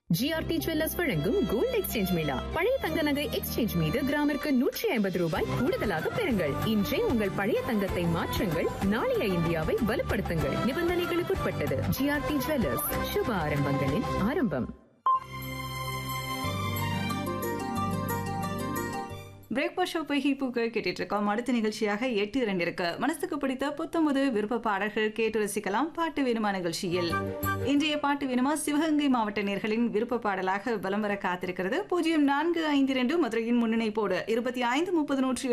GRT jewellers வழங்கும் gold exchange mela பழைய தங்க நகை எக்ஸ்சேஞ்ச் மீது கிராமிற்கு நூற்றி ஐம்பது ரூபாய் கூடுதலாக பெறுங்கள் இன்றே உங்கள் பழைய தங்கத்தை மாற்றுங்கள் நாளைய இந்தியாவை வலுப்படுத்துங்கள் நிபந்தனைகளுக்குட்பட்டது ஜிஆர்டி ஜுவல்லர்ஸ் சுப ஆரம்பங்களின் ஆரம்பம் பிரேக்ஃபாஸ்ட் ஷோ பொய்கை பூக்கள் கேட்டுட்டு இருக்கோம் அடுத்த நிகழ்ச்சியாக எட்டு இரண்டு இருக்கு மனசுக்கு பிடித்த புத்தம்புது விருப்ப பாடல்கள் கேட்டு ரசிக்கலாம் பாட்டு வேணுமா நிகழ்ச்சியில் இன்றைய பாட்டு வேணுமா சிவகங்கை மாவட்ட நேர்களின் விருப்ப பாடலாக பலம் வர காத்திருக்கிறது பூஜ்ஜியம் நான்கு ஐந்து இரண்டு மதுரையின் முன்னிணைப்போடு இருபத்தி ஐந்து முப்பது நூற்றி